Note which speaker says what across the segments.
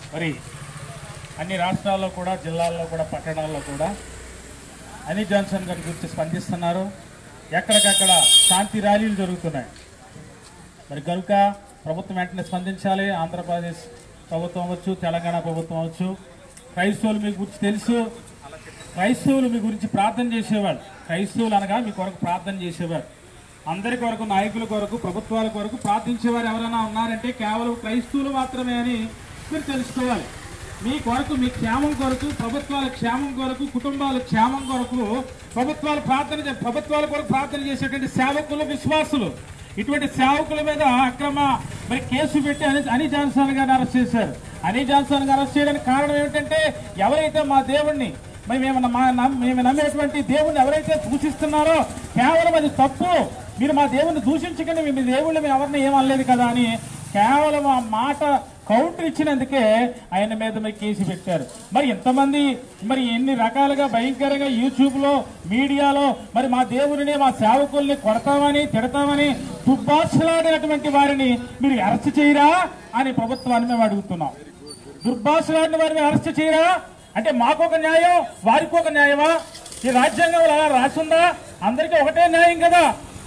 Speaker 1: మరి అన్ని రాష్ట్రాల్లో కూడా జిల్లాల్లో కూడా పట్టణాల్లో కూడా అనీ జాన్సన్ గారి గురించి స్పందిస్తున్నారు ఎక్కడికక్కడ శాంతి ర్యాలీలు జరుగుతున్నాయి మరి కనుక ప్రభుత్వం వెంటనే స్పందించాలి ఆంధ్రప్రదేశ్ ప్రభుత్వం అవ్వచ్చు తెలంగాణ ప్రభుత్వం అవ్వచ్చు క్రైస్తవులు మీ గురించి తెలుసు క్రైస్తవులు మీ గురించి ప్రార్థన చేసేవాళ్ళు క్రైస్తవులు అనగా మీ కొరకు ప్రార్థన చేసేవారు అందరి కొరకు నాయకుల కొరకు ప్రభుత్వాల కొరకు ప్రార్థించేవారు ఎవరైనా ఉన్నారంటే కేవలం క్రైస్తవులు మాత్రమే అని మీరు తెలుసుకోవాలి మీ కొరకు మీ క్షేమం కొరకు ప్రభుత్వాల క్షేమం కొరకు కుటుంబాల క్షేమం కొరకు ప్రభుత్వాలు ప్రార్థన చే- ప్రభుత్వాల కొరకు ప్రార్థన చేసేటువంటి సేవకులు విశ్వాసులు ఇటువంటి సేవకుల మీద అక్రమ మరి కేసు పెట్టి అని అని జాన్సన్ గారిని అరెస్ట్ చేశారు అని జాన్సన్ గారు అరెస్ట్ చేయడానికి కారణం ఏమిటంటే ఎవరైతే మా దేవుణ్ణి మరి మేము నమ్మ- మా నమ్- మేము నమ్మేటువంటి దేవుణ్ణి ఎవరైతే దూషిస్తున్నారో కేవలం అది తప్పు మీరు మా దేవుణ్ణి దూషించకండి మీ దేవుళ్ళు మేము ఎవరిని ఏమనలేదు కదా అని కేవలం ఆ మాట కౌంటర్ ఇచ్చినందుకే ఆయన మీద మరి కేసు పెట్టారు మరి ఇంతమంది మరి ఎన్ని రకాలుగా భయంకరంగా యూట్యూబ్ లో మీడియాలో మరి మా దేవుడిని మా సేవకుల్ని కొడతామని తిడతామని దుర్భాషలాడినటువంటి వారిని మీరు అరెస్ట్ చేయరా అని ప్రభుత్వాన్ని మేము అడుగుతున్నాం దుర్భాషలాడిన వారిని అరెస్ట్ చేయరా అంటే మాకు ఒక న్యాయం వారికి ఒక న్యాయమా ఈ రాజ్యాంగంలో అలా రాసిందా అందరికీ ఒకటే న్యాయం కదా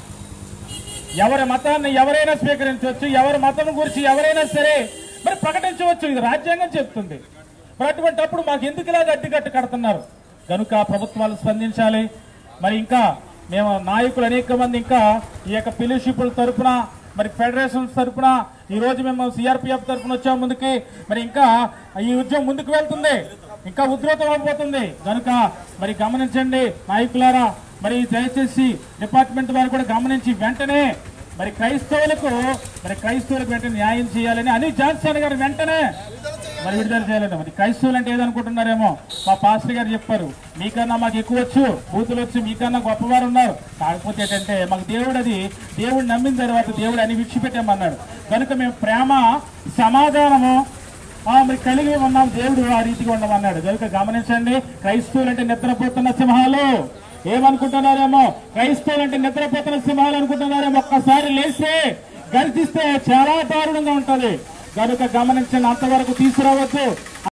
Speaker 1: ఎవరి మతాన్ని ఎవరైనా స్వీకరించవచ్చు ఎవరి మతం గురించి ఎవరైనా సరే మరి ప్రకటించవచ్చు ఇది రాజ్యాంగం చెప్తుంది మరి అటువంటిప్పుడు మాకు ఎందుకు ఇలా గట్టిగట్టు కడుతున్నారు కనుక ప్రభుత్వాలు స్పందించాలి మరి ఇంకా మేము నాయకులు అనేక మంది ఇంకా ఈ యొక్క ఫెలోషిప్ల తరపున మరి ఫెడరేషన్స్ తరపున ఈ రోజు మేము సిఆర్పిఎఫ్ తరపున వచ్చాం ముందుకి మరి ఇంకా ఈ ఉద్యమం ముందుకు వెళ్తుంది ఇంకా ఉధృతం అయిపోతుంది కనుక మరి గమనించండి నాయకులారా మరి దయచేసి డిపార్ట్మెంట్ వారు కూడా గమనించి వెంటనే మరి క్రైస్తవులకు మరి క్రైస్తవులకు వెంటనే న్యాయం చేయాలని అని జాన్సన్ గారు వెంటనే మరి విడుదల చేయాలని మరి క్రైస్తవులు అంటే ఏదనుకుంటున్నారేమో మా పాస్టర్ గారు చెప్పారు మీకన్నా మాకు ఎక్కువ వచ్చు బూతులు వచ్చి మీకన్నా గొప్పవారు ఉన్నారు కాకపోతే ఏంటంటే మాకు దేవుడు అది దేవుడు నమ్మిన తర్వాత దేవుడు అని విడిచిపెట్టామన్నాడు కనుక మేము ప్రేమ సమాధానము ఆ, మరి కలిగి ఉన్నాం దేవుడు ఆ రీతిగా ఉండమన్నాడు కనుక గమనించండి క్రైస్తవులు అంటే నిద్రపోతున్న సింహాలు ఏమనుకుంటున్నారేమో క్రైస్తవులు అంటే నిద్రపోతున్న సింహాలు అనుకుంటున్నారేమో ఒక్కసారి లేస్తే గర్జిస్తే చాలా దారుణంగా ఉంటది కనుక గమనించండి అంతవరకు తీసుకురావద్దు